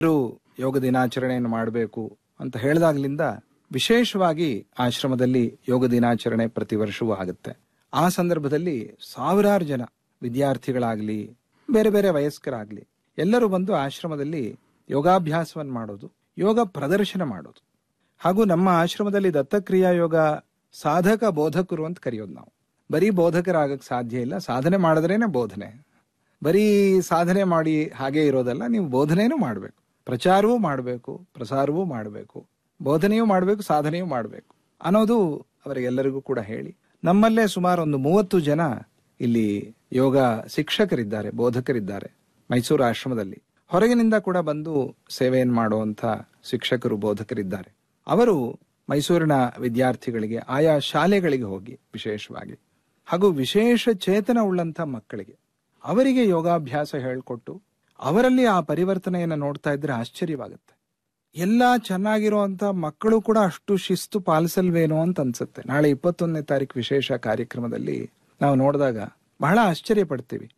ಎಲ್ಲರೂ ಯೋಗ ದಿನಾಚರಣೆಯನ್ನು ಮಾಡಬೇಕು ಅಂತ ಹೇಳಿದಾಗ್ಲಿಂದ ವಿಶೇಷವಾಗಿ ಆಶ್ರಮದಲ್ಲಿ ಯೋಗ ದಿನಾಚರಣೆ ಪ್ರತಿ ವರ್ಷವೂ ಆಗುತ್ತೆ ಆ ಸಂದರ್ಭದಲ್ಲಿ ಸಾವಿರಾರು ಜನ ವಿದ್ಯಾರ್ಥಿಗಳಾಗ್ಲಿ ಬೇರೆ ಬೇರೆ ವಯಸ್ಕರಾಗ್ಲಿ ಎಲ್ಲರೂ ಬಂದು ಆಶ್ರಮದಲ್ಲಿ ಯೋಗಾಭ್ಯಾಸವನ್ನು ಮಾಡೋದು ಯೋಗ ಪ್ರದರ್ಶನ ಮಾಡೋದು ಹಾಗೂ ನಮ್ಮ ಆಶ್ರಮದಲ್ಲಿ ದತ್ತಕ್ರಿಯಾ ಯೋಗ ಸಾಧಕ ಬೋಧಕರು ಅಂತ ಕರೆಯೋದು ನಾವು ಬರೀ ಬೋಧಕರಾಗಕ್ಕೆ ಸಾಧ್ಯ ಇಲ್ಲ ಸಾಧನೆ ಮಾಡಿದ್ರೇನೆ ಬೋಧನೆ ಬರೀ ಸಾಧನೆ ಮಾಡಿ ಹಾಗೆ ಇರೋದಲ್ಲ ನೀವು ಬೋಧನೆನೂ ಮಾಡಬೇಕು ಪ್ರಚಾರವೂ ಮಾಡಬೇಕು ಪ್ರಸಾರವೂ ಮಾಡಬೇಕು ಬೋಧನೆಯೂ ಮಾಡಬೇಕು ಸಾಧನೆಯೂ ಮಾಡಬೇಕು ಅನ್ನೋದು ಅವರಿಗೆಲ್ಲರಿಗೂ ಕೂಡ ಹೇಳಿ ನಮ್ಮಲ್ಲೇ ಸುಮಾರು ಒಂದು ಮೂವತ್ತು ಜನ ಇಲ್ಲಿ ಯೋಗ ಶಿಕ್ಷಕರಿದ್ದಾರೆ ಬೋಧಕರಿದ್ದಾರೆ ಮೈಸೂರು ಆಶ್ರಮದಲ್ಲಿ ಹೊರಗಿನಿಂದ ಕೂಡ ಬಂದು ಸೇವೆಯನ್ನು ಮಾಡುವಂತ ಶಿಕ್ಷಕರು ಬೋಧಕರಿದ್ದಾರೆ ಅವರು ಮೈಸೂರಿನ ವಿದ್ಯಾರ್ಥಿಗಳಿಗೆ ಆಯಾ ಶಾಲೆಗಳಿಗೆ ಹೋಗಿ ವಿಶೇಷವಾಗಿ ಹಾಗೂ ವಿಶೇಷ ಚೇತನ ಉಳ್ಳಂತ ಮಕ್ಕಳಿಗೆ ಅವರಿಗೆ ಯೋಗಾಭ್ಯಾಸ ಹೇಳಿಕೊಟ್ಟು ಅವರಲ್ಲಿ ಆ ಪರಿವರ್ತನೆಯನ್ನು ನೋಡ್ತಾ ಇದ್ರೆ ಆಶ್ಚರ್ಯವಾಗುತ್ತೆ ಎಲ್ಲ ಚೆನ್ನಾಗಿರುವಂತ ಮಕ್ಕಳು ಕೂಡ ಅಷ್ಟು ಶಿಸ್ತು ಪಾಲಿಸಲ್ವೇನೋ ಅಂತ ಅನ್ಸುತ್ತೆ ನಾಳೆ ಇಪ್ಪತ್ತೊಂದನೇ ತಾರೀಕು ವಿಶೇಷ ಕಾರ್ಯಕ್ರಮದಲ್ಲಿ ನಾವು ನೋಡಿದಾಗ ಬಹಳ ಆಶ್ಚರ್ಯ ಪಡ್ತೀವಿ